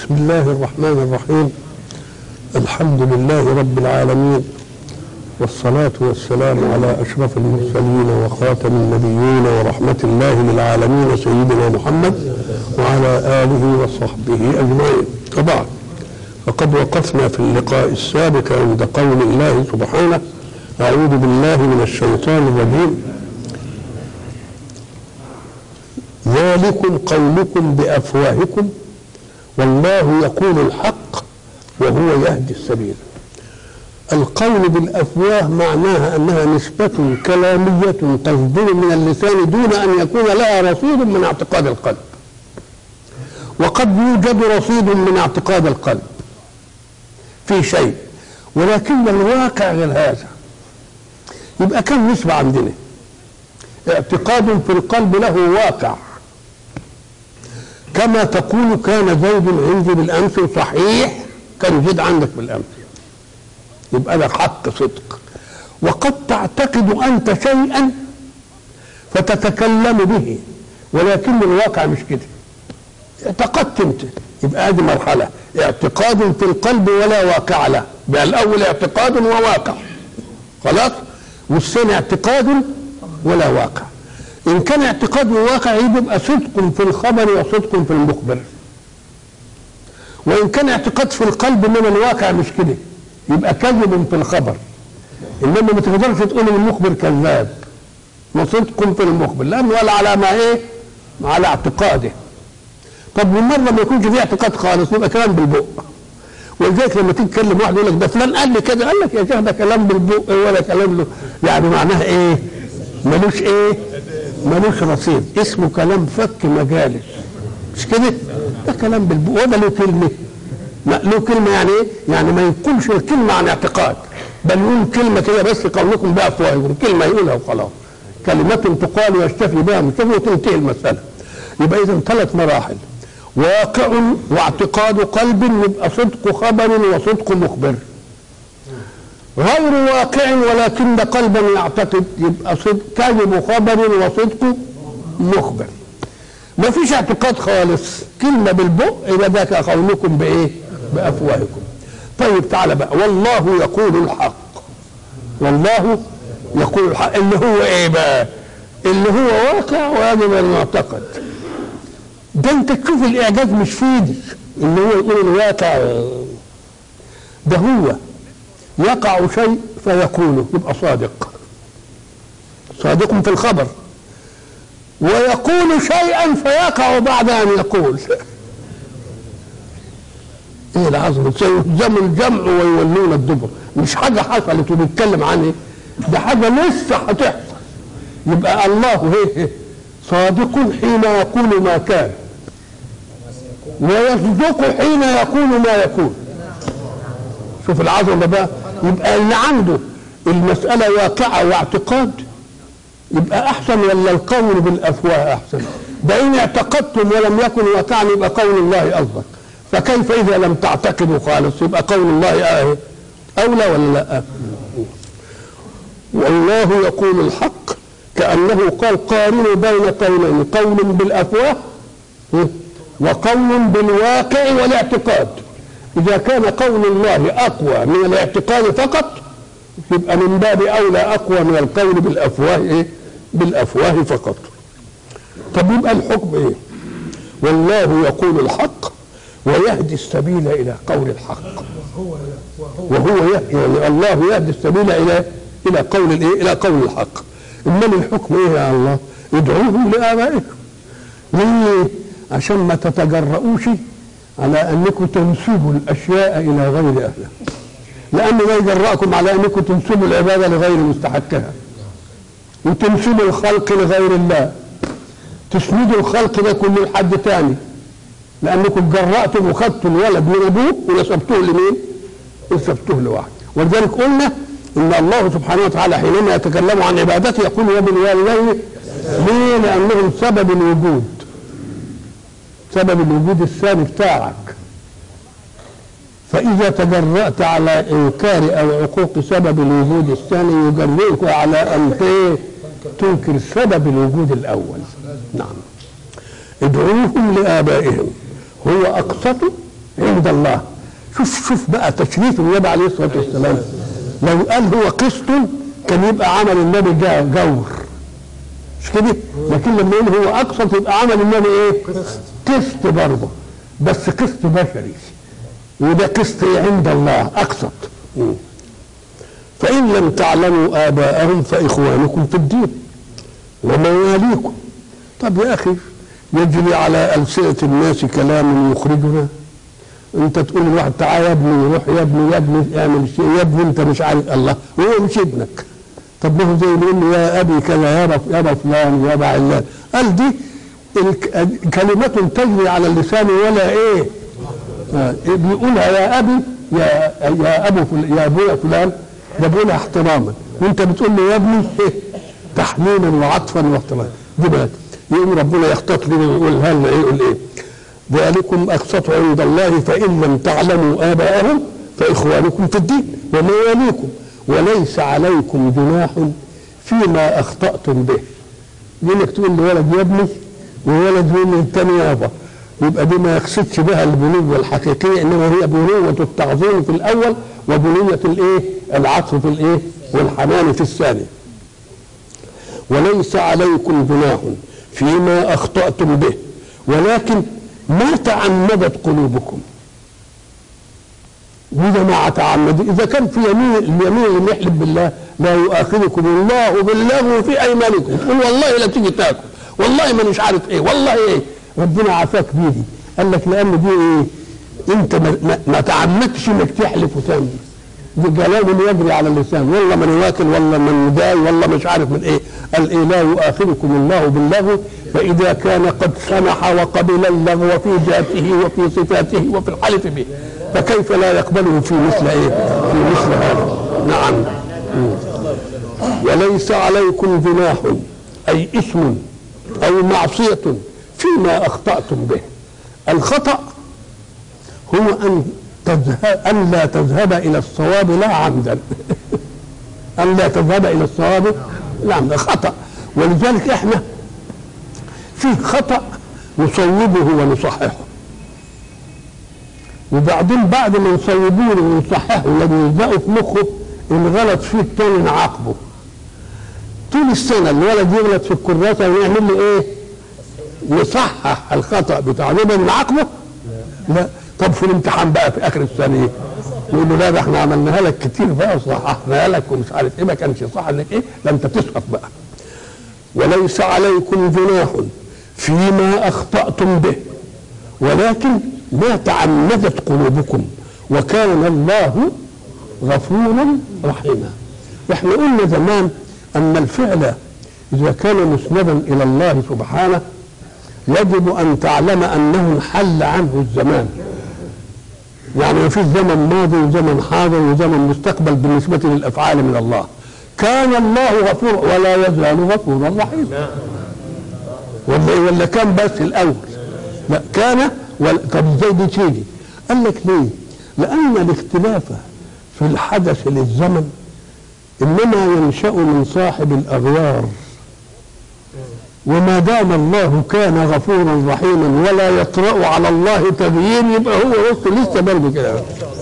بسم الله الرحمن الرحيم الحمد لله رب العالمين والصلاة والسلام على أشرف المرسلين وخاتم النبيين ورحمة الله للعالمين سيدنا محمد وعلى آله وصحبه أجمعين وبعد فقد وقفنا في اللقاء السابق عند قول الله سبحانه أعوذ بالله من الشيطان الرجيم ذلكم قولكم بأفواهكم والله يقول الحق وهو يهدي السبيل القول بالافواه معناها انها نسبه كلاميه تصدر من اللسان دون ان يكون لها رصيد من اعتقاد القلب وقد يوجد رصيد من اعتقاد القلب في شيء ولكن الواقع غير هذا يبقى كم نسبة عندنا اعتقاد في القلب له واقع كما تقول كان زيد عندي بالامس صحيح كان زيد عندك بالامس يبقى لك حق صدق وقد تعتقد انت شيئا فتتكلم به ولكن الواقع مش كده اعتقدت انت يبقى هذه مرحله اعتقاد في القلب ولا واقع له بقى الاول اعتقاد وواقع خلاص والثاني اعتقاد ولا واقع ان كان اعتقاد وواقع يبقى صدق في الخبر وصدق في المخبر وان كان اعتقاد في القلب من الواقع مش كده يبقى كذب في الخبر انما ما تقدرش تقول المخبر كذاب وصدق في المخبر لانه ولا على ما ايه على اعتقاده طب ومره ما يكونش فيه اعتقاد خالص يبقى كلام بالبق ولذلك لما تيجي تكلم واحد يقول لك ده فلان قال لي كده قال لك يا شيخ ده كلام بالبق ولا كلام له يعني معناها ايه؟ ملوش ايه؟ ملوش رصيد اسمه كلام فك مجالس مش كده؟ ده كلام بالبق وده له كلمه لا له كلمه يعني ايه؟ يعني ما يقولش الكلمه عن اعتقاد بل يقول كلمه كده بس قولكم بافواهكم كلمه يقولها وخلاص كلمة تقال ويشتفي بها مشتفي وتنتهي المسألة يبقى إذا ثلاث مراحل واقع واعتقاد قلب يبقى صدق خبر وصدق مخبر غير واقع ولكن قلبا يعتقد يبقى صدق كذب خبر وصدق مخبر ما فيش اعتقاد خالص كلمه بالبق يبقى ده قولكم بايه بافواهكم طيب تعالى بقى والله يقول الحق والله يقول الحق اللي هو ايه بقى اللي هو واقع ويجب ان يعتقد ده انت تشوف الاعجاز مش في ايدك اللي هو يقول الواقع ده هو يقع شيء فيقوله يبقى صادق صادق في الخبر ويقول شيئا فيقع بعد ان يقول ايه العظمه سيهزم الجمع ويولون الدبر مش حاجه حصلت وبيتكلم عن ايه ده حاجه لسه هتحصل يبقى الله هي صادق حين يقول ما كان ويصدق حين يقول ما يكون شوف العظمه بقى يبقى اللي عنده المساله واقعه واعتقاد يبقى احسن ولا القول بالافواه احسن ده ان اعتقدتم ولم يكن واقعا يبقى قول الله افضل فكيف اذا لم تعتقدوا خالص يبقى قول الله آه اولى ولا لا والله يقول الحق كانه قال قارنوا بين قولين قول بالافواه وقول بالواقع والاعتقاد اذا كان قول الله اقوى من الاعتقاد فقط يبقى من باب اولى اقوى من القول بالافواه ايه بالافواه فقط طب يبقى الحكم ايه والله يقول الحق ويهدي السبيل الى قول الحق وهو يعني الله يهدي السبيل الى الى قول الايه الى قول الحق انما الحكم ايه يا الله ادعوهم لابائكم ليه عشان ما تتجرؤوش على انكم تنسبوا الاشياء الى غير اهلها لانه لا يجرأكم على انكم تنسبوا العباده لغير مستحقها وتنسبوا الخلق لغير الله تسندوا الخلق ده كله لحد تاني لانكم جرأتم وخدتوا الولد من ابوه ونسبتوه لمين؟ نسبتوه لواحد ولذلك قلنا ان الله سبحانه وتعالى حينما يتكلم عن عبادته يقول وبالوالدين ليه؟ لانهم سبب الوجود سبب الوجود الثاني بتاعك فإذا تجرأت على إنكار أو عقوق سبب الوجود الثاني يجرئك على أن تنكر سبب الوجود الأول نعم ادعوهم لآبائهم هو أقسط عند الله شوف شوف بقى تشريف النبي عليه الصلاه والسلام لو قال هو قسط كان يبقى عمل النبي جا- جور مش كده لكن لما يقول هو اقسط يبقى عمل النبي ايه قسط برضه بس قسط بشري وده قسط عند الله اقسط مم. فان لم تعلموا اباءهم فاخوانكم في الدين ومواليكم طب يا اخي يجري على السنه الناس كلام يخرجنا انت تقول لواحد تعالى يا ابني روح يا ابني يا ابني اعمل شيء يا ابني انت مش عارف الله وهو مش ابنك طب ما هو زي ما يقول له يا ابي كذا يابا يابا فلان يابا علان قال دي الك- كلمة تجري على اللسان ولا ايه آه، بيقولها يا ابي يا يا ابو فل... يا ابويا فلان ده بيقولها احتراما وانت بتقول له يا ابني إيه؟ تحنينا وعطفا واحتراما دي بقى يقوم ربنا يخطط لنا ويقول هل ايه يقول ايه ذلكم اقسط عند الله فان لم تعلموا اباءهم فاخوانكم في الدين ومواليكم وليس عليكم جناح فيما اخطاتم به لانك تقول لولد يا ابني وولد يقول لي الثاني يابا يبقى دي ما يقصدش بها البنوة الحقيقية انما هي بنوة التعظيم في الاول وبنوة الايه العطف في الايه والحنان في الثاني وليس عليكم جناح فيما اخطأتم به ولكن ما تعمدت قلوبكم وإذا ما تعمد إذا كان في يمين اليمين اللي يحلف بالله لا يؤاخذكم الله باللغو في أيمانكم تقول والله لا تيجي تاكل والله ما مش عارف إيه والله إيه ربنا عافاك بيدي قال لك لأن دي إيه أنت ما, ما, ما تعمدتش إنك تحلف وتعمل دي كلام يجري على اللسان والله من واكل والله من جاي والله مش عارف من ايه قال ايه لا يؤاخذكم الله باللغو فاذا كان قد سمح وقبل اللغو في ذاته وفي صفاته وفي الحلف به فكيف لا يقبله في مثل ايه في مثل هذا نعم مم. وليس عليكم جناح اي اسم او معصيه فيما اخطاتم به الخطأ هو ان تذهب ان لا تذهب الى الصواب لا عمدا ان لا تذهب الى الصواب لا عمدا خطا ولذلك احنا في خطا نصوبه ونصححه وبعدين بعد ما نصوبه ونصححه لما يلزقه في مخه الغلط فيه التاني نعاقبه طول السنه الولد يغلط في الكراسه ونعمل له ايه؟ نصحح الخطا بتاعه نبقى نعاقبه؟ لا طب في الامتحان بقى في اخر السنه ايه؟ نقول له لا ده احنا عملناها لك كتير بقى وصححناها لك ومش عارف ايه ما كانش صح انك ايه؟ لا انت تسقط بقى. وليس عليكم جناح فيما اخطاتم به ولكن ما تعمدت قلوبكم وكان الله غفورا رحيما. احنا قلنا زمان ان الفعل اذا كان مسندا الى الله سبحانه يجب ان تعلم انه انحل عنه الزمان يعني ما فيش زمن ماضي وزمن حاضر وزمن مستقبل بالنسبة للأفعال من الله كان الله غفورا ولا يزال غفورا رحيما ولا ولا كان بس الأول لا كان ولا طب ازاي دي تيجي؟ قال لك ليه؟ لأن الاختلاف في الحدث للزمن إنما ينشأ من صاحب الأغيار وما دام الله كان غفورا رحيما ولا يطرأ على الله تغيير يبقى هو وسط لسه برضه كده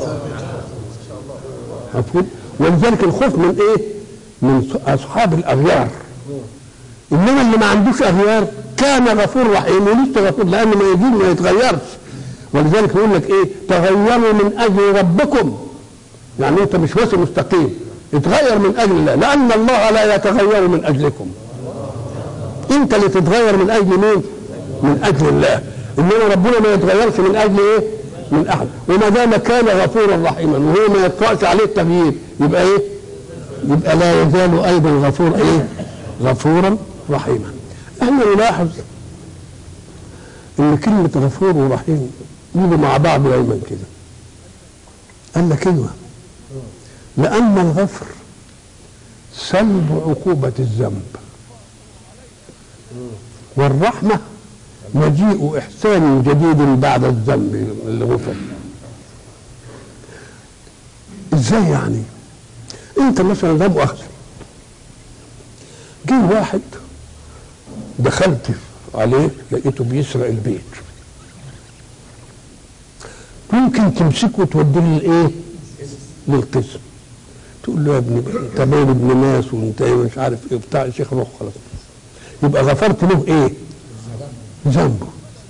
مفهوم؟ ولذلك الخوف من ايه؟ من اصحاب الاغيار انما اللي ما عندوش اغيار كان غفور رحيم ولسه غفور لان ما يجيب ما يتغيرش ولذلك يقول لك ايه؟ تغيروا من اجل ربكم يعني انت مش بس مستقيم اتغير من اجل الله لان الله لا يتغير من اجلكم انت اللي تتغير من اجل مين؟ من اجل الله انما ربنا ما يتغيرش من اجل ايه؟ من احد وما دام كان غفورا رحيما وهو ما يطرأش عليه التغيير يبقى ايه؟ يبقى لا يزال ايضا غفور ايه؟ غفورا رحيما احنا نلاحظ ان كلمة غفور ورحيم يجوا مع بعض دايما كده قال لك ايوه لأن الغفر سلب عقوبة الذنب والرحمة مجيء إحسان جديد بعد الذنب اللي غفر إزاي يعني أنت مثلا لا مؤاخذة جه واحد دخلت عليه لقيته بيسرق البيت ممكن تمسكه وتوديه للايه؟ للقسم تقول له يا ابني انت باين ابن ناس وانت إيه مش عارف ايه بتاع الشيخ روح خلاص يبقى غفرت له ايه؟ ذنبه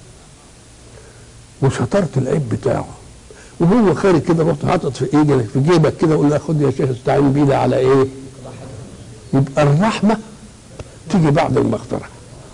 وسترت العيب بتاعه وهو خارج كده رحت حاطط في ايدك في جيبك كده وقول له خد يا شيخ استعين بيدي على ايه؟ يبقى الرحمه تيجي بعد المغفره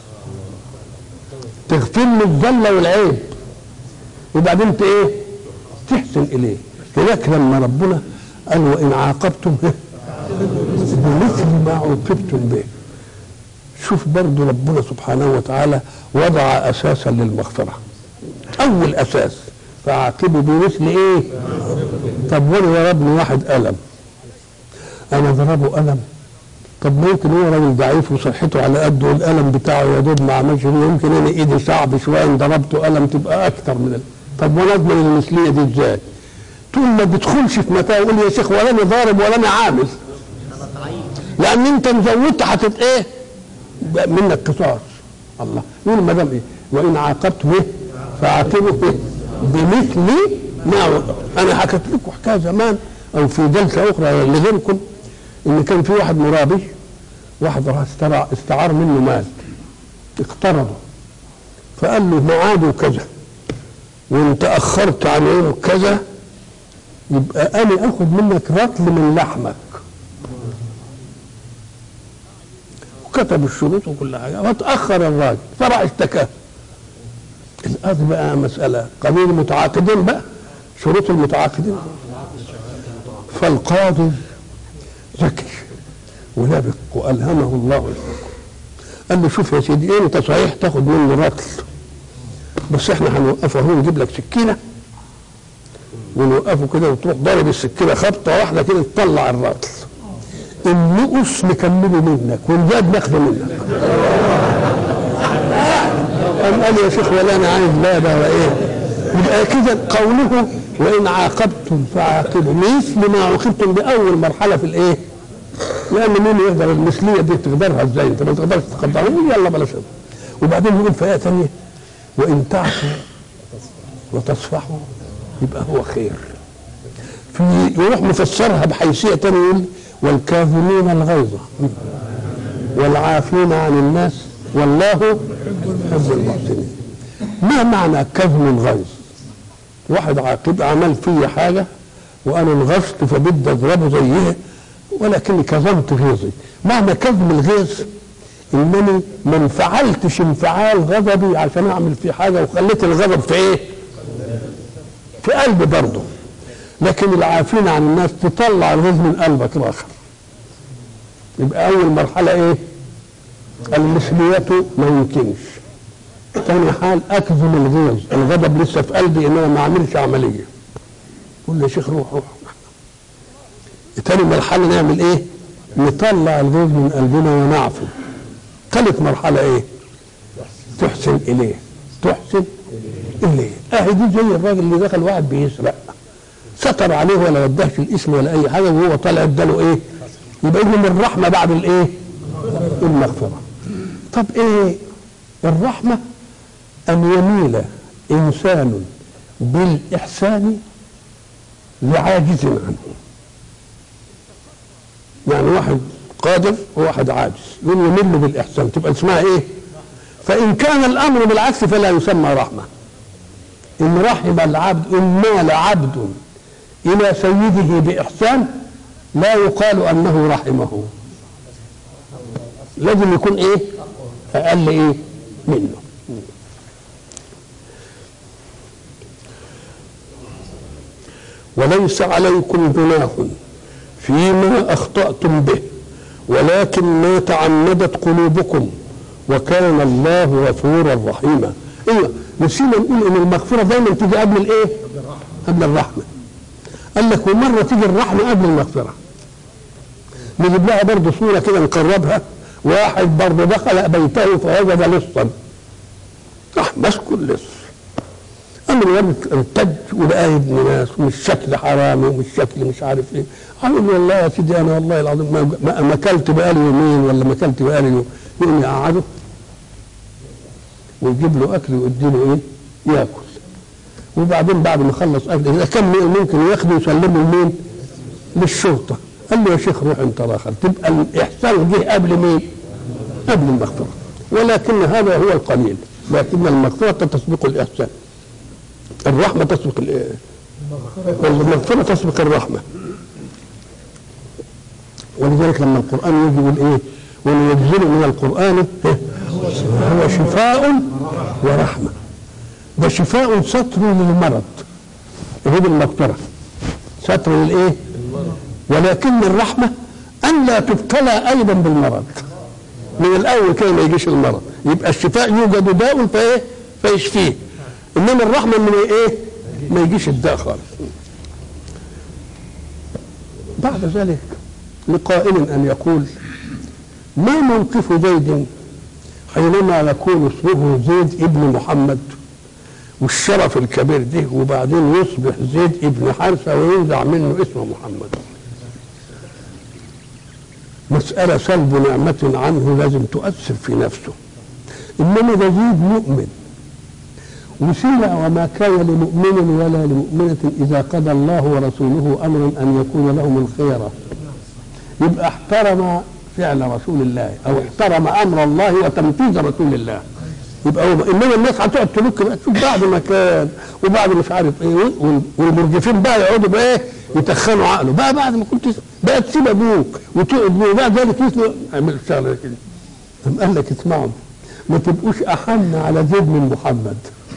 تغفر له الذله والعيب وبعدين انت ايه؟ تحسن اليه هناك لما ربنا قال وان عاقبتم بمثل ما عوقبتم به شوف برضو ربنا سبحانه وتعالى وضع اساسا للمغفره اول اساس فعاقبوا بمثل ايه طب وانا ضربني واحد قلم انا ضربه قلم طب ممكن هو راجل ضعيف وصحته على قده القلم بتاعه يا دوب ما عملش فيه، يمكن انا ايدي صعب شويه ان ضربته قلم تبقى اكتر من ال... طب وانا اضمن المثليه دي ازاي؟ طول ما بتدخلش في متاع يقول يا شيخ ولا انا ضارب ولا انا عامل لان انت مزودت حطيت ايه؟ بقى منك قصاص الله يقول ما دام ايه؟ وان عاقبتم ايه؟ فعاقبوا ايه؟ بمثل ما عوقب. انا حكيت لكم حكايه زمان او في جلسه اخرى لغيركم ان كان في واحد مرابي واحد راح استرع استعار منه مال اقترضه فقال له ميعاده كذا وانت اخرت عن يوم كذا يبقى انا اخد منك رطل من لحمك وكتب الشروط وكل حاجه وتاخر الراجل فراح اشتكاه القاضي بقى مساله قانون المتعاقدين بقى شروط المتعاقدين فالقاضي ذكي ولبق والهمه الله الحكم قال له شوف يا سيدي إيه انت صحيح تاخد منه رطل بس احنا هنوقفه اهو نجيب لك سكينه ونوقفه كده وتروح ضارب السكينه خبطه واحده كده تطلع الرطل النقص نكمله منك والزاد ناخده منك قام قال يا شيخ ولا انا عايز لا ده ولا ايه يبقى كده قوله وان عاقبتم فعاقبوا مثل ما عوقبتم باول مرحله في الايه؟ لان مين يقدر المثليه دي تقدرها ازاي؟ انت ما تقدرش تقدرها يلا بلاش وبعدين يقول في ايه ثانيه وان تعفوا وتصفحوا يبقى هو خير في يروح مفسرها بحيثيه ثانيه يقول والكاظمين الغيظ والعافين عن الناس والله يحب المحسنين ما معنى كظم الغيظ واحد عاقب عمل في حاجه وانا انغصت فبدي اضربه زيه ولكني كظمت غيظي معنى كظم الغيظ انني ما انفعلتش انفعال غضبي عشان اعمل فيه حاجه وخليت الغضب في ايه؟ في قلبي برضه لكن العافين عن الناس تطلع الغيظ من قلبك الاخر يبقى اول مرحله ايه؟ المثلية ما يمكنش تاني حال اكظم الغيظ الغضب لسه في قلبي ان انا ما اعملش عمليه قول يا شيخ روح روح تاني مرحله نعمل ايه نطلع الغيظ من قلبنا ونعفو ثالث مرحله ايه تحسن اليه تحسن اليه اهي دي زي الراجل اللي دخل واحد بيسرق ستر عليه ولا ودهش الاسم ولا اي حاجه وهو طالع اداله ايه يبقى من الرحمه بعد الايه المغفره طب ايه الرحمه ان يميل انسان بالاحسان لعاجز عنه يعني واحد قادر وواحد عاجز يقول يمل بالاحسان تبقى اسمها ايه فان كان الامر بالعكس فلا يسمى رحمه ان رحم العبد ان مال عبد الى سيده باحسان لا يقال انه رحمه لازم يكون ايه اقل ايه منه وليس عليكم جناح فيما اخطاتم به ولكن ما تعمدت قلوبكم وكان الله غفورا رحيما ايوه نسينا نقول ان المغفره دايما تيجي قبل الايه قبل الرحمه قال لك ومره تيجي الرحمه قبل المغفره نجيب لها برضه صوره كده نقربها واحد برضه دخل بيته فوجد لصا راح مسكه اللص اما الولد انتج ولقاه ابن ناس ومش شكل حرامي ومش شكل مش عارف ايه قال له والله يا سيدي انا والله العظيم ما, ما, ما اكلت بقالي يومين ولا ما اكلت بقالي يوم يقوم يقعده ويجيب له اكل ويدي له ايه ياكل وبعدين بعد ما خلص اكل اذا كان ممكن ياخده يسلمه لمين؟ للشرطه قال له يا شيخ روح انت راخر تبقى الاحسان جه قبل مين؟ قبل المغفره ولكن هذا هو القليل لكن المغفره تسبق الاحسان الرحمه تسبق ال- المغفره تسبق الرحمه ولذلك لما القران يجي يقول ايه؟ وننزل من القران هو شفاء ورحمه ده شفاء ستر للمرض هي المغفره ستر للايه؟ ولكن الرحمه ان لا تبتلى ايضا بالمرض من الاول كده ما يجيش المرض يبقى الشفاء يوجد داء فايه؟ فيشفيه انما الرحمه من ايه؟ ما يجيش الداء خالص بعد ذلك لقائل ان يقول ما موقف زيد حينما يكون اسمه زيد ابن محمد والشرف الكبير ده وبعدين يصبح زيد ابن حارثة وينزع منه اسم محمد مسألة سلب نعمة عنه لازم تؤثر في نفسه إنما ده زيد مؤمن وسمع وما كان لمؤمن ولا لمؤمنة إذا قضى الله ورسوله أمرا أن يكون لهم الخيرة يبقى احترم فعل رسول الله أو احترم أمر الله وتنفيذ رسول الله يبقى هو انما الناس هتقعد تلوك بقى تشوف بعد ما كان وبعد مش عارف ايه وال- والمرجفين بقى يقعدوا بقى ايه يتخنوا عقله بقى بعد ما كنت بقى تسيب ابوك وتقعد وبعد ذلك يسمع اعمل الشغله كده قام قال لك اسمعوا ما تبقوش احن على زيد من محمد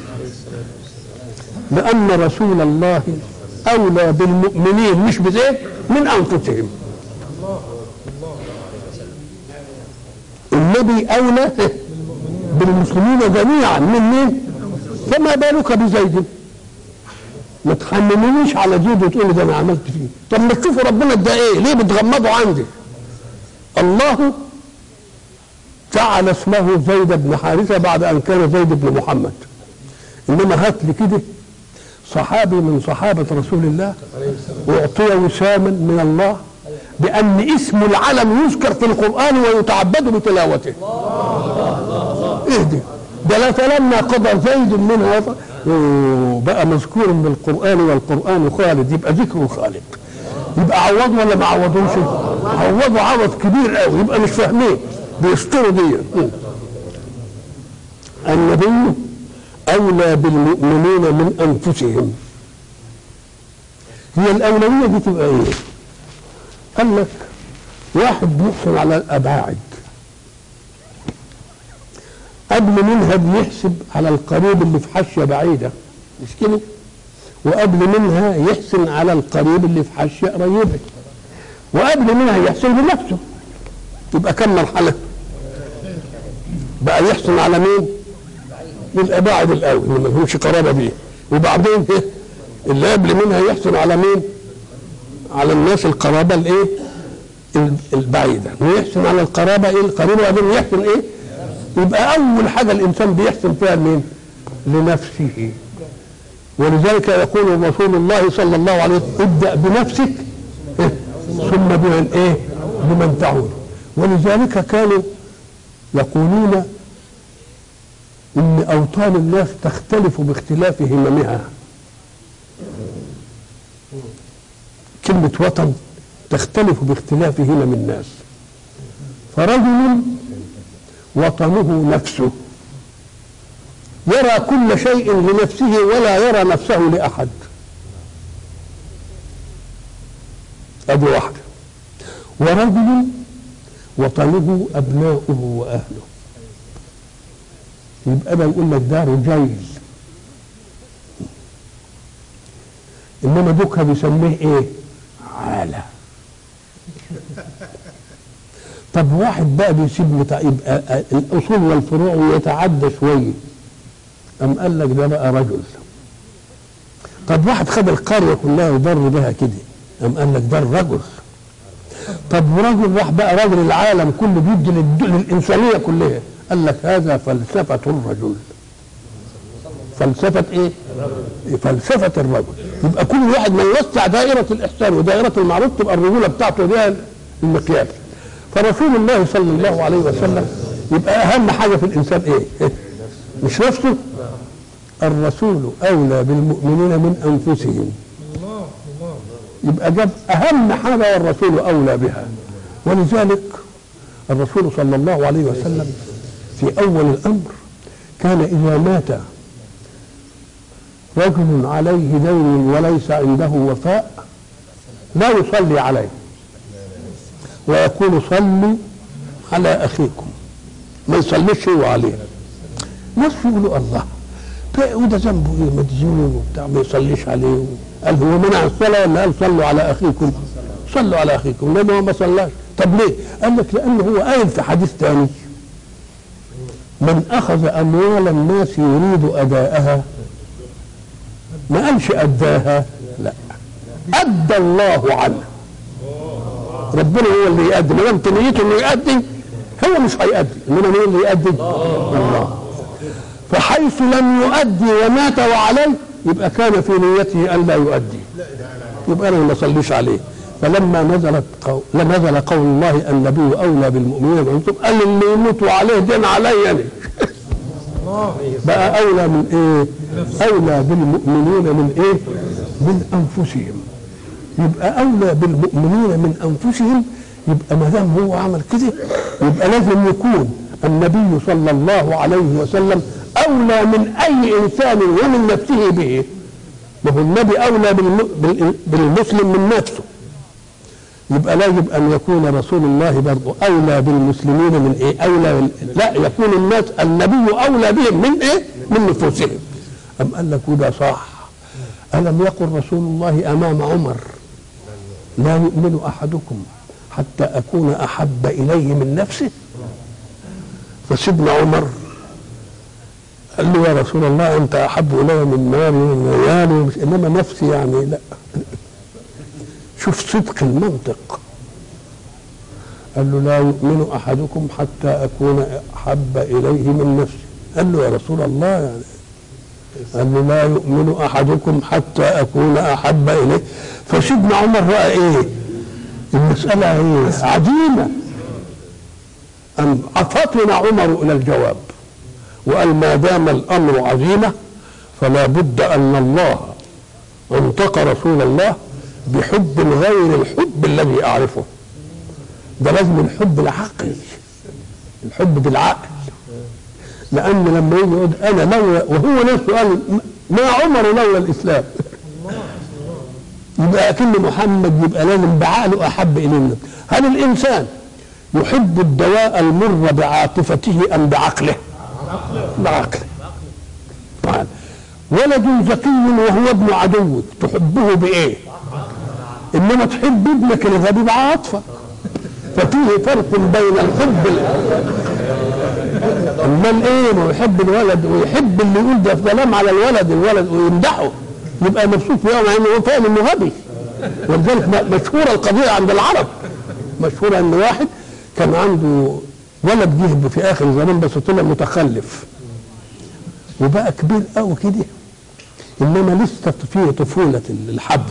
لان رسول الله اولى بالمؤمنين مش بزيد من انفسهم النبي اولى بالمسلمين جميعا من مين؟ فما بالك بزيد ما تحملونيش على زيد وتقول لي ده انا عملت فيه طب ما تشوفوا ربنا ده ايه ليه بتغمضوا عندي الله جعل اسمه زيد بن حارثه بعد ان كان زيد بن محمد انما هات لي كده صحابي من صحابه رسول الله اعطي وساما من الله بان اسم العلم يذكر في القران ويتعبد بتلاوته اهدي ده لا فلما قضى زيد منها وط- وبقى مذكور بالقران والقران خالد يبقى ذكره خالد يبقى عوضوا ولا ما عوضوش عوضوا عوض كبير قوي يبقى مش فاهمين بيستروا دي م. النبي اولى بالمؤمنين من انفسهم هي الاولويه دي تبقى ايه قال لك واحد بيحسن على الاباعد قبل منها بيحسب على القريب اللي في حاشيه بعيده مش كده وقبل منها يحسن على القريب اللي في حاشيه قريبه وقبل منها يحسن بنفسه يبقى كم مرحله بقى يحسن على مين يبقى باعد الاول اللي ما لهمش قرابه بيه وبعدين إيه؟ اللي قبل منها يحسن على مين على الناس القرابه الايه ال- البعيده ويحسن على القرابه ايه القريبه وبعدين يحسن ايه يبقى اول حاجه الانسان بيحسن فيها لمين لنفسه ولذلك يقول رسول الله صلى الله عليه وسلم ابدا بنفسك إيه؟ ثم بمن ايه بمن تعود ولذلك كانوا يقولون ان اوطان الناس تختلف باختلاف هممها كلمة وطن تختلف باختلاف همم الناس فرجل وطنه نفسه يرى كل شيء لنفسه ولا يرى نفسه لأحد أدي واحدة ورجل وطنه أبناؤه وأهله يبقى ده يقول لك ده رجيل انما دوكا بيسميه ايه عالة طب واحد بقى بيسيب متع... يبقى آه، الاصول والفروع ويتعدى شويه ام قال لك ده بقى رجل طب واحد خد القريه كلها وضر بها كده ام قال لك ده الرجل طب ورجل راح بقى راجل العالم كله بيدي للد- للانسانيه كلها قال لك هذا فلسفه الرجل فلسفه ايه؟ فلسفه الرجل يبقى كل واحد ما يوسع دائره الاحسان ودائره المعروف تبقى الرجوله بتاعته دي المقياس فرسول الله صلى الله عليه وسلم يبقى اهم حاجه في الانسان ايه؟ إيه؟ مش نفسه الرسول أولى بالمؤمنين من أنفسهم يبقى جاب أهم حاجة والرسول أولى بها ولذلك الرسول صلى الله عليه وسلم في أول الأمر كان إذا مات رجل عليه دين وليس عنده وفاء لا يصلي عليه ويقول صلوا على أخيكم ما يصليش هو عليه ناس يقولوا الله ده وده ذنبه ايه مديون وبتاع ما يصليش عليه قال هو منع الصلاه ولا قال صلوا على اخيكم صلوا على اخيكم لما هو ما صلاش طب ليه؟ قال لك لانه هو قايل في حديث ثاني من اخذ اموال الناس يريد اداءها ما قالش اداها لا ادى الله عنه ربنا هو اللي يؤدي ما دام نيته انه يؤدي هو مش هيؤدي انما مين اللي يؤدي؟ الله فحيث لم يؤدي ومات وعليه يبقى كان في نيته ان لا يؤدي يبقى انا ما اصليش عليه فلما نزلت قول نزل قول الله النبي اولى بالمؤمنين منكم قال اللي يموت وعليه دين علي انا بقى اولى من ايه؟ اولى بالمؤمنين من ايه؟ من انفسهم يبقى اولى بالمؤمنين من انفسهم يبقى ما دام هو عمل كده يبقى لازم يكون النبي صلى الله عليه وسلم اولى من اي انسان ومن نفسه به ما هو النبي اولى بالمسلم من نفسه يبقى لا يجب ان يكون رسول الله برضه اولى بالمسلمين من ايه؟ اولى بال... لا يكون الناس النبي اولى بهم من ايه؟ من نفوسهم. ام قال لك وده صح. الم يقل رسول الله امام عمر لا يؤمن احدكم حتى اكون احب اليه من نفسه. فسيدنا عمر قال له يا رسول الله انت احب الي من مالي ومن عيالي انما نفسي يعني لا شوف صدق المنطق قال له لا يؤمن احدكم حتى اكون احب اليه من نفسي قال له يا رسول الله يعني قال له لا يؤمن احدكم حتى اكون احب اليه فسيدنا عمر راى ايه المساله ايه عديمه أن فطن عمر الى الجواب وقال ما دام الامر عزيمه فلا بد ان الله انطق رسول الله بحب غير الحب الذي اعرفه ده لازم الحب العقلي الحب بالعقل لان لما يجي يقول انا لولا وهو نفسه قال ما عمر لولا الاسلام يبقى اكن محمد يبقى لازم بعقله احب الينا هل الانسان يحب الدواء المر بعاطفته ام بعقله بعقله طبعا ولد ذكي وهو ابن عدوك تحبه بايه انما تحب ابنك الغبي بعاطفه ففيه فرق بين الحب امال ايه ما يحب الولد ويحب اللي يقول ده كلام على الولد الولد ويمدحه يبقى مبسوط فيه مع انه هو فاهم انه غبي ولذلك مشهوره القضيه عند العرب مشهوره ان واحد كان عنده ولد جه في اخر الزمان بس طلع متخلف وبقى كبير قوي كده انما لسه فيه طفوله الحب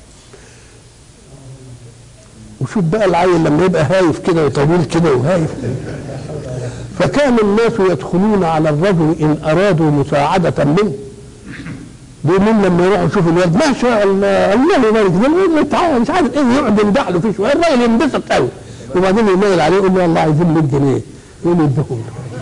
وشوف بقى العيل لما يبقى هايف كده وطويل كده وهايف فكان الناس يدخلون على الرجل ان ارادوا مساعده منه بيقولون لما يروحوا يشوفوا الولد ما شاء الله الله يبارك ده الولد تعالى مش عارف ايه يقعد يمدح له فيه شويه الراجل ينبسط قوي وبعدين يميل عليه يقول له والله عايزين 100 جنيه يقول له اديهم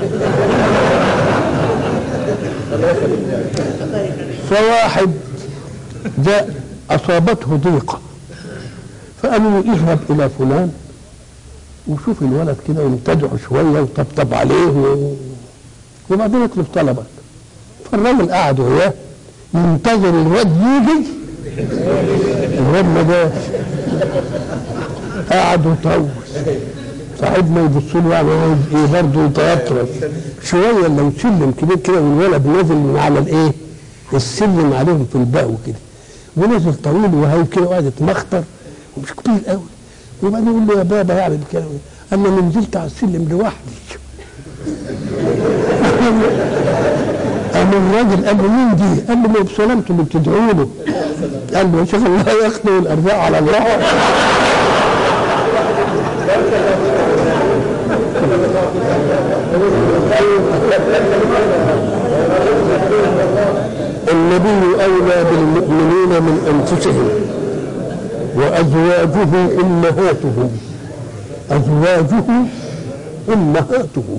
فواحد جاء اصابته ضيقه فقالوا له اذهب الى فلان وشوف الولد كده وامتدحه شويه وطبطب عليه و... وبعدين اطلب طلبك فالراجل قعد وياه ينتظر الواد يجي الواد ما جاش قعد وطول صاحبنا يبص له يعني عايز ايه برضه يتوتر شويه لو سلم كبير كده والولد نازل من على الايه؟ السلم عليهم في الباء وكده ونزل طويل وهايب كده وقعد يتمخطر ومش كبير قوي وبعدين يقول له يا بابا يعني الكلام قال له انا نزلت على السلم لوحدي قام الراجل قال له مين دي؟ قال له ما بسلامته اللي بتدعوا له قال له يا شيخ الله ياخذه الارزاق على الله النبي أولى بالمؤمنين من أنفسهم وأزواجه أمهاتهم أزواجه أمهاتهم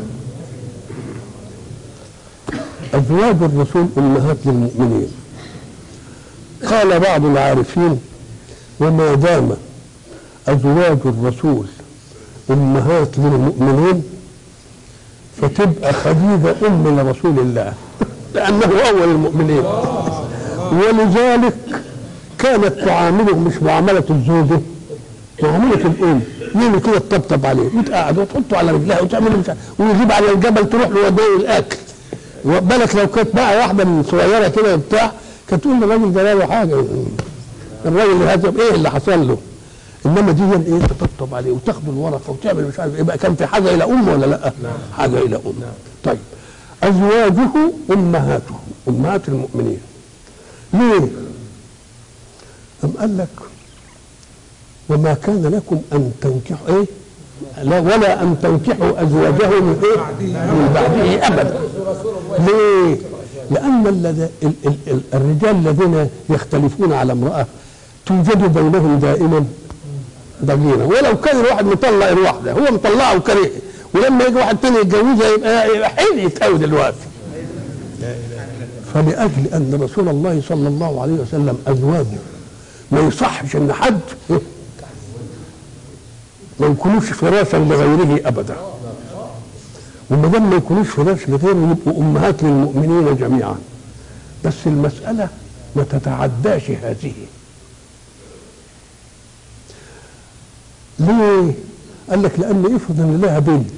أزواج الرسول أمهات للمؤمنين قال بعض العارفين وما دام أزواج الرسول أمهات للمؤمنين فتبقى خديجة أم لرسول الله لأنه أول المؤمنين ولذلك كانت تعامله مش معاملة الزوجة معاملة الأم يجي كده تطبطب عليه وتقعد وتحطه على رجلها وتعمل مش عارف ويجيب على الجبل تروح له وديه الأكل بالك لو كانت بقى واحدة من صغيرة كده بتاع كانت تقول للراجل ده له حاجة الراجل هذا ايه اللي حصل له انما دي ايه تطبطب عليه وتاخد الورقه وتعمل مش عارف يبقى كان في حاجه الى ام ولا لا؟ حاجه الى ام طيب ازواجه امهاته امهات المؤمنين ليه؟ أم قال لك وما كان لكم ان تنكحوا ايه؟ لا ولا ان تنكحوا ازواجه من ايه؟ من بعده ابدا. ليه؟ لان الذي ال- ال- ال- الرجال الذين يختلفون على امراه توجد بينهم دائما ضغينه ولو كان الواحد مطلق الواحده هو مطلقها وكرهها ولما يجي واحد تاني يتجوزها يبقى يبقى حلقت قوي دلوقتي. فلأجل أن رسول الله صلى الله عليه وسلم أزواجه ما يصحش أن حد ما يكونوش فراشا لغيره أبدا وما دام ما يكونوش فراش لغيره يبقوا أمهات للمؤمنين جميعا بس المسألة ما تتعداش هذه ليه؟ قال لك لأن افرض أن لها بنت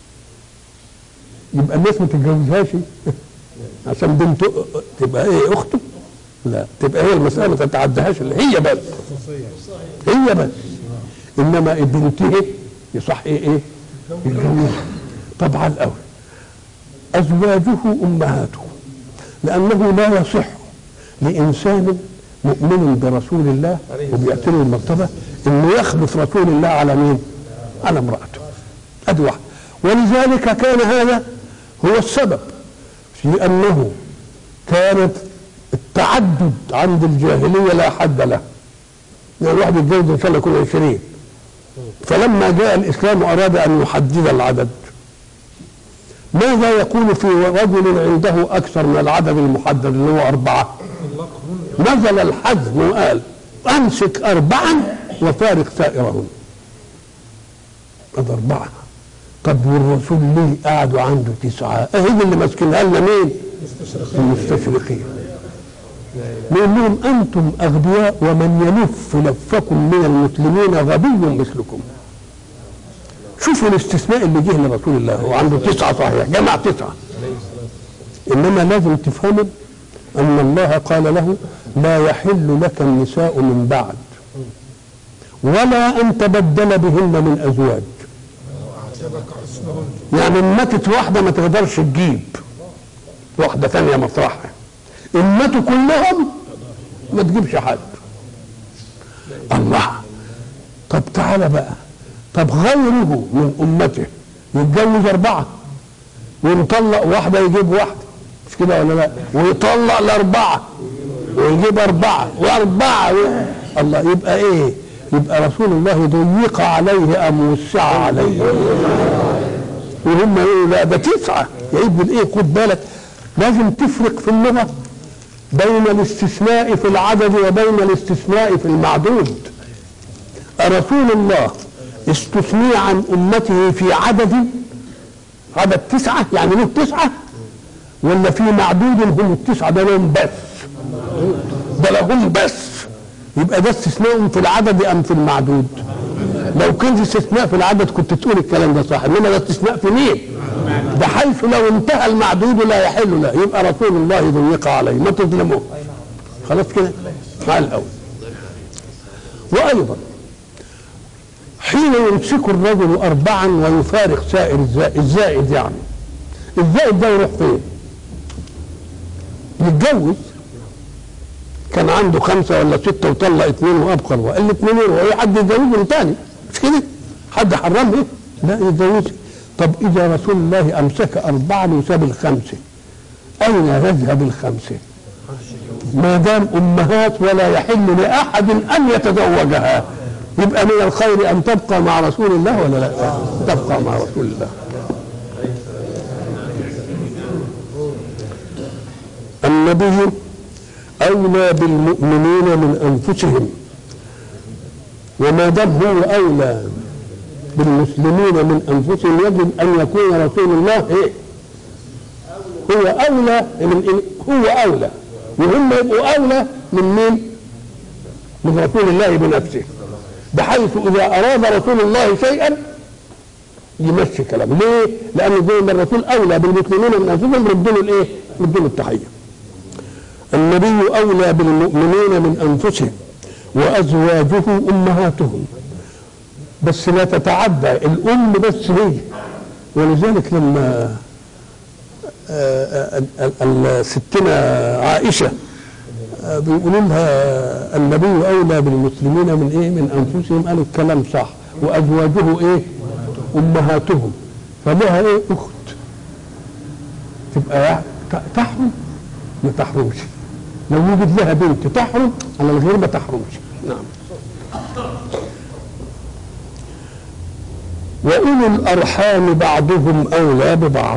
يبقى الناس ما تتجوزهاش عشان بنته تبقى ايه اخته لا تبقى هي المساله ما تتعداهاش اللي هي بس هي بس انما بنته يصح ايه ايه يتجوزها طبعا الاول ازواجه امهاته لانه لا يصح لانسان مؤمن برسول الله وبيعتبر المرتبه انه يخلف رسول الله على مين؟ على امراته ادي واحد ولذلك كان هذا هو السبب في انه كانت التعدد عند الجاهليه لا حد له يعني الواحد يتجوز ان شاء الله يكون 20 فلما جاء الاسلام اراد ان يحدد العدد ماذا يقول في رجل عنده اكثر من العدد المحدد اللي هو اربعه نزل الحزم وقال امسك اربعا وفارق سائرهم هذا اربعه طب والرسول ليه قعدوا عنده تسعه ايه اللي ماسكينها لنا مين المستشرقين نقول لهم انتم اغبياء ومن يلف لفكم من المسلمين غبي مثلكم شوفوا الاستثناء اللي جه لرسول الله هو عنده تسعه صحيح جمع تسعه انما لازم تفهموا ان الله قال له لا يحل لك النساء من بعد ولا ان تبدل بهن من ازواج يعني ان ماتت واحده ما تقدرش تجيب واحده ثانيه مطرحها ان ماتوا كلهم ما تجيبش حد الله طب تعالى بقى طب غيره من امته يتجوز اربعه ويطلق واحده يجيب واحده مش كده ولا لا ويطلق الاربعه ويجيب اربعه واربعه و... الله يبقى ايه يبقى رسول الله ضيق عليه ام وسع عليه وهم ايه لا ده تسعه يا ابن ايه خد بالك لازم تفرق في اللغه بين الاستثناء في العدد وبين الاستثناء في المعدود رسول الله استثني عن امته في عدد عدد تسعه يعني له تسعه ولا في معدود هم التسعه ده لهم بس ده لهم بس يبقى ده استثناء في العدد ام في المعدود لو كان استثناء في العدد كنت تقول الكلام ده صح انما ده استثناء في مين بحيث لو انتهى المعدود لا يحل له يبقى رسول الله ضيق عليه ما تظلموه خلاص كده مع الاول وايضا حين يمسك الرجل اربعا ويفارق سائر الزائد, الزائد يعني الزائد ده يروح فين يتجوز كان عنده خمسة ولا ستة وطلق اثنين وأبقى وقال اثنين وهي حد يتجوزهم تاني مش كده؟ حد حرمه؟ لا يتجوز طب إذا رسول الله أمسك أربعة وساب الخمسة أين يذهب الخمسة؟ ما دام امهات ولا يحل لاحد ان يتزوجها يبقى من الخير ان تبقى مع رسول الله ولا لا تبقى مع رسول الله النبي اولى بالمؤمنين من انفسهم وما دام هو اولى بالمسلمين من انفسهم يجب ان يكون رسول الله ايه هو اولى من هو اولى وهم يبقوا اولى من مين من رسول الله بنفسه بحيث اذا اراد رسول الله شيئا يمشي كلامه ليه لان زي ما الرسول اولى بالمسلمين من انفسهم ردوا له الايه ردوا له التحيه النبي اولى بالمؤمنين من انفسهم وازواجه امهاتهم بس لا تتعدى الام بس هي ولذلك لما ستنا عائشه بيقولوا لها النبي اولى بالمسلمين من ايه من انفسهم قالوا الكلام صح وازواجه ايه امهاتهم فلها ايه اخت تبقى تحرم ما تحرمش لو وجد لها بنت تحرم على الغير ما تحرمش نعم وأولو الأرحام بعضهم أولى ببعض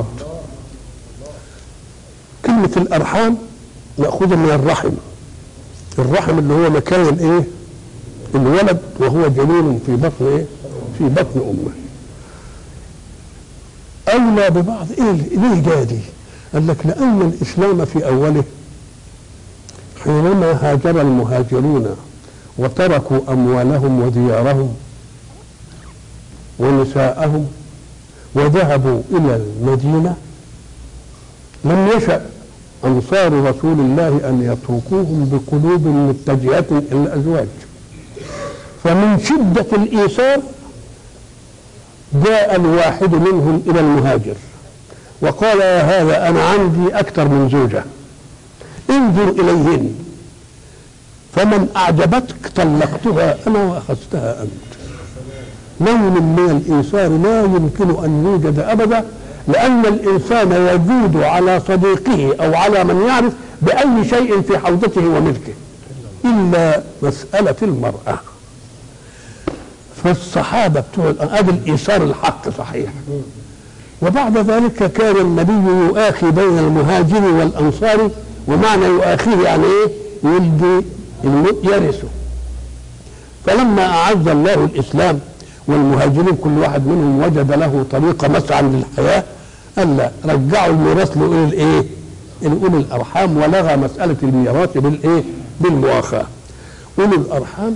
كلمة الأرحام مأخوذة من الرحم الرحم اللي هو مكان الايه الولد وهو جنين في بطن ايه في بطن امه اولى ببعض ايه ليه جادي قال لك لان الاسلام في اوله حينما هاجر المهاجرون وتركوا اموالهم وديارهم ونساءهم وذهبوا الى المدينه لم يشأ أنصار رسول الله أن يتركوهم بقلوب متجهة إلى الأزواج فمن شدة الإيثار جاء الواحد منهم إلى المهاجر وقال يا هذا أنا عندي أكثر من زوجة انظر إليهن فمن أعجبتك طلقتها أنا وأخذتها أنت نوع من الإيثار لا يمكن أن يوجد أبدا لأن الإنسان يجود على صديقه أو على من يعرف بأي شيء في حوزته وملكه إلا مسألة المرأة فالصحابة بتوع هذا الإيثار الحق صحيح وبعد ذلك كان النبي يؤاخي بين المهاجر والأنصار ومعنى يؤاخيه يعني إيه؟ يلدي يرثه فلما أعز الله الإسلام والمهاجرين كل واحد منهم وجد له طريقة مسعى للحياة قال لا رجعوا الميراث لأولي الإيه؟ لأولي الأرحام ولغى مسألة الميراث بالإيه؟ بالمؤاخاة. أولي الأرحام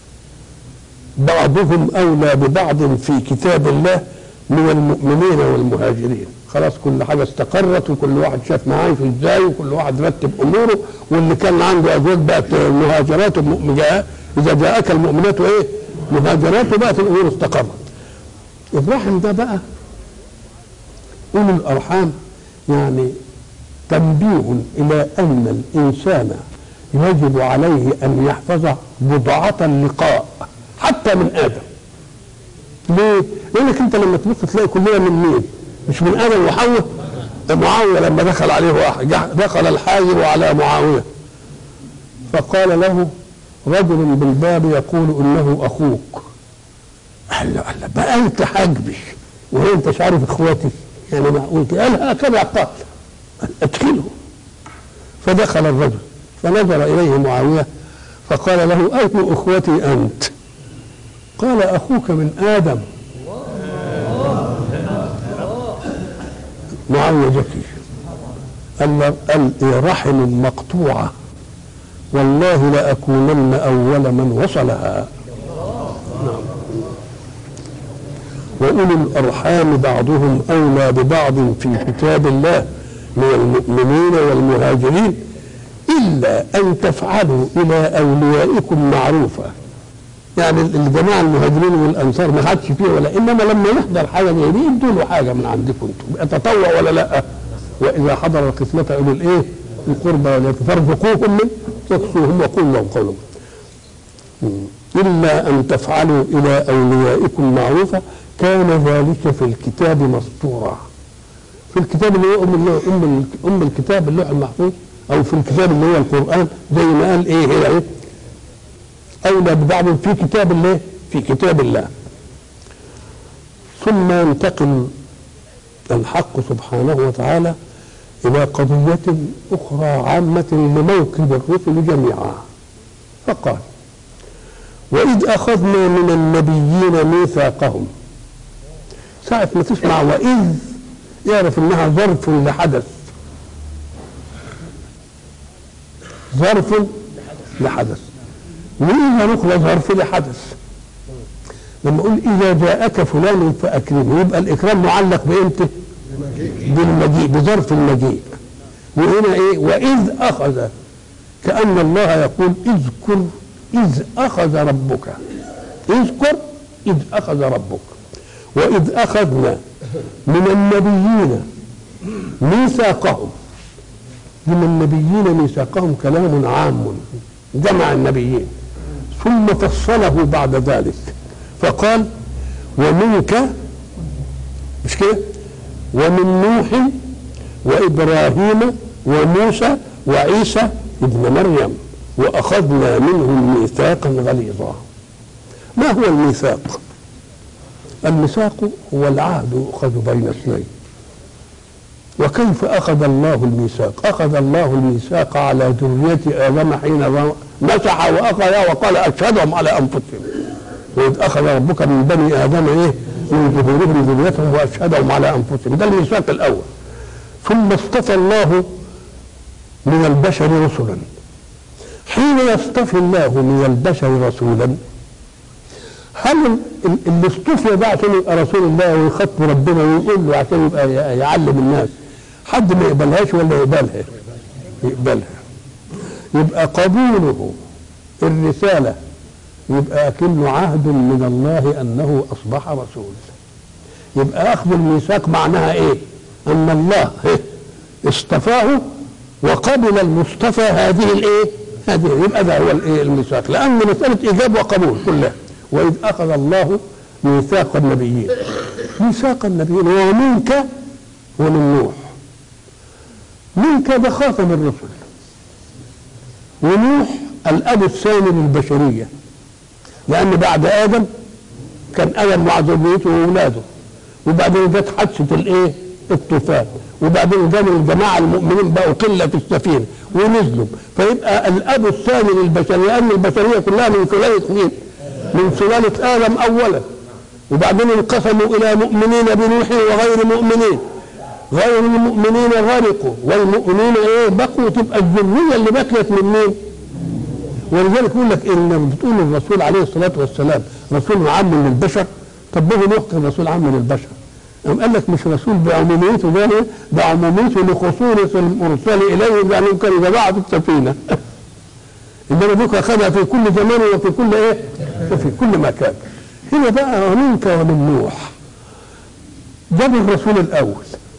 بعضهم أولى ببعض في كتاب الله من المؤمنين والمهاجرين. خلاص كل حاجة استقرت وكل واحد شاف معايش ازاي وكل واحد رتب أموره واللي كان عنده أزواج بقت مهاجرات إذا جاءك المؤمنات وإيه؟ مهاجرات وبقت الأمور استقرت. الرحم ده بقى أولي الأرحام يعني تنبيه إلى أن الإنسان يجب عليه أن يحفظ بضعة اللقاء حتى من آدم ليه؟ لأنك أنت لما تبص تلاقي كلنا من مين؟ مش من آدم وحواء معاوية لما دخل عليه واحد دخل الحاجب على معاوية فقال له رجل بالباب يقول إنه أخوك قال له قال له بقى أنت حاجبي وهو أنت مش عارف إخواتي يعني معقول قال هكذا قال ادخله فدخل الرجل فنظر اليه معاويه فقال له اي اخوتي انت قال اخوك من ادم معاويه ذكي قال قال رحم مقطوعه والله لاكونن اول من وصلها نعم وأولي الأرحام بعضهم أولى ببعض في كتاب الله من المؤمنين والمهاجرين إلا أن تفعلوا إلى أوليائكم معروفا يعني الجماعة المهاجرين والأنصار ما حدش فيه ولا إنما لما يحضر حاجة زي دي ادوا له حاجة من عندكم أنتم تطوع ولا لا وإذا حضر القسمة أولو الإيه القربى واليتامى فارزقوهم من واكسوهم وقولوا لهم قولا إلا أن تفعلوا إلى أوليائكم معروفا كان ذلك في الكتاب مسطورا في الكتاب اللي هو ام ام ام الكتاب اللوح المحفوظ او في الكتاب اللي هو القران زي ما قال ايه هنا ايه اولى ببعض في كتاب الله في كتاب الله ثم ينتقل الحق سبحانه وتعالى الى قضيه اخرى عامه لموكب الرسل جميعا فقال واذ اخذنا من النبيين ميثاقهم ساعه ما تسمع واذ يعرف انها ظرف لحدث ظرف لحدث وإذا نقل ظرف لحدث لما أقول إذا جاءك فلان فأكرمه يبقى الإكرام معلق بإمتى؟ بالمجيء بظرف المجيء وهنا إيه؟ وإذ أخذ كأن الله يقول اذكر إذ أخذ ربك اذكر إذ أخذ ربك وإذ أخذنا من النبيين ميثاقهم من النبيين ميثاقهم كلام عام جمع النبيين ثم فصله بعد ذلك فقال ومنك مش كده ومن نوح وابراهيم وموسى وعيسى ابن مريم واخذنا منهم ميثاقا غليظا ما هو الميثاق الميثاق هو العهد يؤخذ بين اثنين وكيف أخذ الله الميثاق أخذ الله الميثاق على ذرية آدم حين مسح وأخذ وقال أشهدهم على أنفسهم وإذ أخذ ربك من بني آدم إيه من ظهورهم ذريتهم وأشهدهم على أنفسهم ده الميثاق الأول ثم اصطفى الله من البشر رسلا حين يصطفي الله من البشر رسولا هل اللي اصطفي ده عشان يبقى رسول الله ويخاطب ربنا ويقول له عشان يبقى يعلم الناس حد ما يقبلهاش ولا يقبلها يقبلها يبقى قبوله الرسالة يبقى كأنه عهد من الله أنه أصبح رسول يبقى أخذ الميثاق معناها إيه أن الله اصطفاه وقبل المصطفى هذه الإيه هذه يبقى ده هو الإيه الميثاق لأن مسألة إيجاب وقبول كلها وإذ أخذ الله ميثاق النبيين ميثاق النبيين ومنك ومن نوح منك ده خاتم الرسل ونوح الأب الثاني للبشرية لأن بعد آدم كان آدم مع ذريته وأولاده وبعدين جت حادثة الإيه؟ الطوفان وبعدين جاء الجماعة المؤمنين بقوا قلة في السفينة ونزلوا فيبقى الأب الثاني للبشرية لأن البشرية كلها من سلالة مين؟ من سلالة آدم أولا وبعدين انقسموا إلى مؤمنين بنوح وغير مؤمنين غير المؤمنين غرقوا والمؤمنين ايه بقوا تبقى الذريه اللي بقيت من مين؟ ولذلك يقول لك ان بتقول الرسول عليه الصلاه والسلام رسول عام للبشر طب ما نوح كان رسول عام للبشر قام قال لك مش رسول بعموميته ده ده عموميته لخصوص المرسل اليه لانهم كانوا جماعه في السفينه انما ابوك اخذها في كل زمان وفي كل ايه؟ وفي كل مكان هنا بقى ومنك ومن نوح جاب الرسول الاول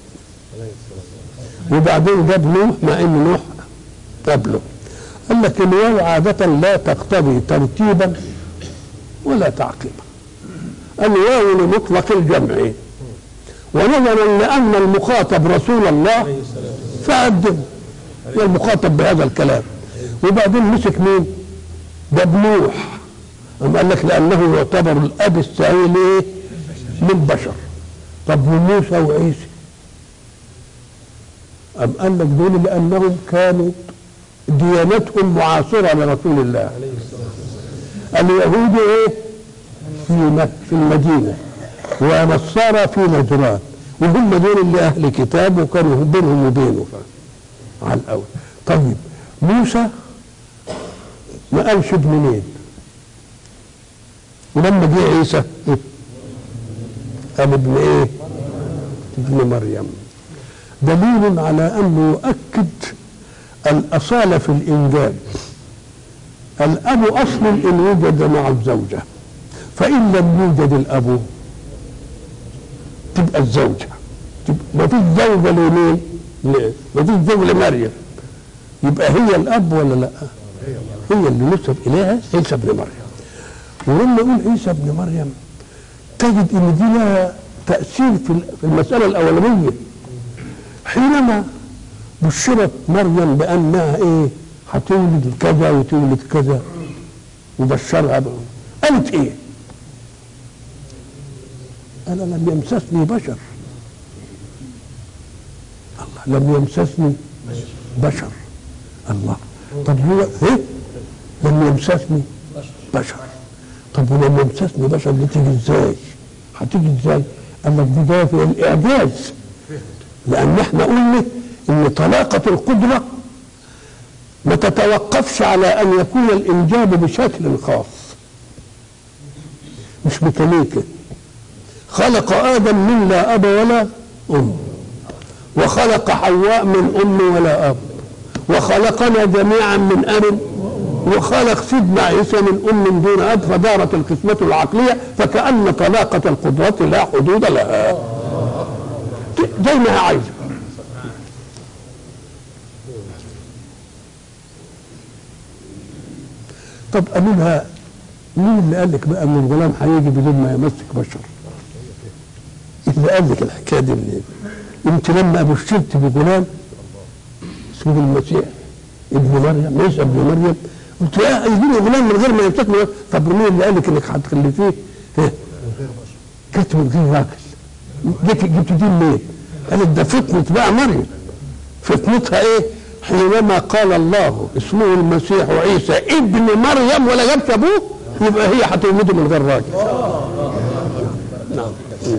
وبعدين جاب نوح مع ان نوح قبله قال لك الواو عادة لا تقتضي ترتيبا ولا تعقيبا الواو لمطلق الجمع ونظرا لأن المخاطب رسول الله فقدم والمخاطب بهذا الكلام وبعدين مسك مين؟ جاب نوح أم قال لك لأنه يعتبر الأب الثاني لإيه؟ من بشر طب وموسى وعيسى أم قال لك دول لأنهم كانوا ديانتهم معاصرة لرسول الله اليهود إيه؟ في في المدينة ونصارى في نجران وهم دول اللي أهل كتاب وكانوا بينهم وبينه على الأول طيب موسى ما قالش ابن مين ولما جه عيسى قال ابن ايه ابن مريم دليل على انه يؤكد الاصاله في الانجاب الاب اصل ان وجد مع الزوجه فان لم يوجد الاب تبقى الزوجه تبقى ما فيش زوجه لمين؟ ما فيش زوج لمريم يبقى هي الاب ولا لا؟ هي اللي نسب اليها عيسى ابن مريم ولما يقول عيسى ابن مريم تجد ان دي لها تاثير في المساله الاولانيه حينما بشرت مريم بانها ايه هتولد كذا وتولد كذا وبشرها ب- قالت ايه انا لم يمسسني بشر الله لم يمسسني بشر الله طب هو ايه لم يمسسني بشر طب ولم يمسسني بشر دي تيجي ازاي هتيجي ازاي قال لك دي جايه في الاعجاز لان احنا قلنا ان طلاقه القدره ما تتوقفش على ان يكون الانجاب بشكل خاص مش ميكانيكي خلق ادم من لا اب ولا ام وخلق حواء من ام ولا اب وخلقنا جميعا من اب وخلق سيدنا عيسى من ام دون اب فدارت القسمه العقليه فكان طلاقه القدره لا حدود لها زي ما هي عايزه طب قالوا لها مين اللي قال لك بقى ان الغلام هيجي بدون ما يمسك بشر؟ اللي قال لك الحكايه دي منين؟ انت لما بشرت بغلام اسمه المسيح ابن مريم عيسى ابن مريم قلت يا يجي لي غلام من غير ما يمسك بشر. طب مين اللي قال لك انك هتخلفيه؟ ها؟ جت من غير راجل جبت جبت دي منين؟ قالت ده فتنه بقى مريم فتنتها ايه؟ حينما قال الله اسمه المسيح عيسى ابن مريم ولا جابش ابوه يبقى هي هتولده من غير راجل نعم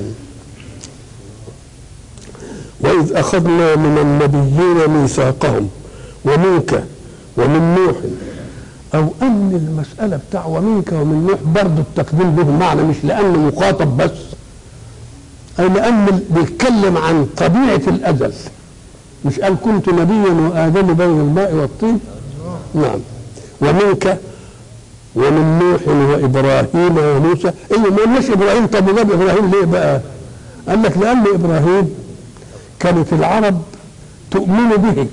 وإذ أخذنا من النبيين ميثاقهم ومنك ومن نوح أو أن المسألة بتاع ومنك ومن نوح برضه التقديم له معنى مش لأنه مخاطب بس أي لأن بيتكلم عن طبيعة الأزل مش قال كنت نبيا وآدم بين الماء والطين نعم ومنك ومن نوح وإبراهيم وموسى إيه ما قلناش إبراهيم طب وجاب إبراهيم ليه بقى؟ قال لك لأن إبراهيم كانت العرب تؤمن به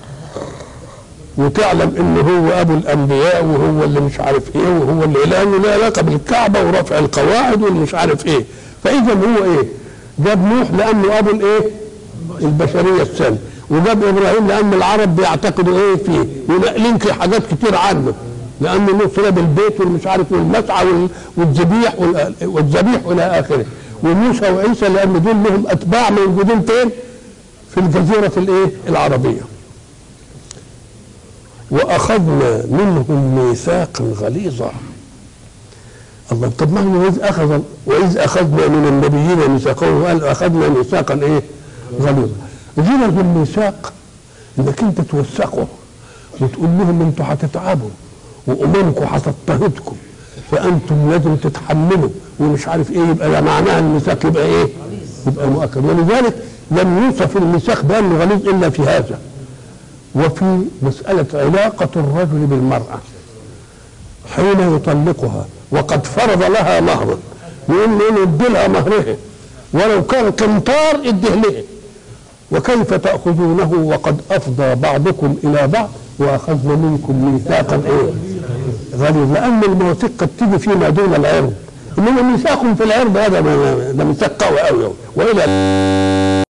وتعلم ان هو ابو الانبياء وهو اللي مش عارف ايه وهو اللي لانه له علاقه بالكعبه ورفع القواعد واللي مش عارف ايه فاذا هو ايه جاب نوح لانه ابو الايه البشريه الثانيه وجاب ابراهيم لان العرب بيعتقدوا ايه فيه ونقلين في حاجات كتير عنه لانه له صله بالبيت والمش عارف والمسعى وال- والذبيح وال- والذبيح الى اخره وموسى وعيسى لان دول لهم اتباع موجودين فين؟ في الجزيره الايه؟ العربيه. واخذنا منهم ميثاقا غليظا. الله طب ما هو واذ اخذ واذ اخذنا من النبيين ميثاقهم وقال اخذنا ميثاقا ايه؟ غليظا. غلظ الميثاق انك انت توثقه وتقول لهم انتوا هتتعبوا واممكم هتضطهدكم فانتم لازم تتحملوا ومش عارف ايه يبقى ده معناها الميثاق يبقى ايه؟ يبقى مؤكد ولذلك لم يوصف الميثاق بانه غليظ الا في هذا وفي مساله علاقه الرجل بالمراه حين يطلقها وقد فرض لها مهرا يقول له ادي لها مهرها ولو كان قنطار اديه لها وكيف تأخذونه وقد أفضى بعضكم إلى بعض وأخذنا منكم ميثاقا إيه؟ غليظ لأن المواثيق قد تيجي فيما دون العرض إنما ميثاق في العرض هذا ما- ما- ده ميثاق قوي أوي وإلى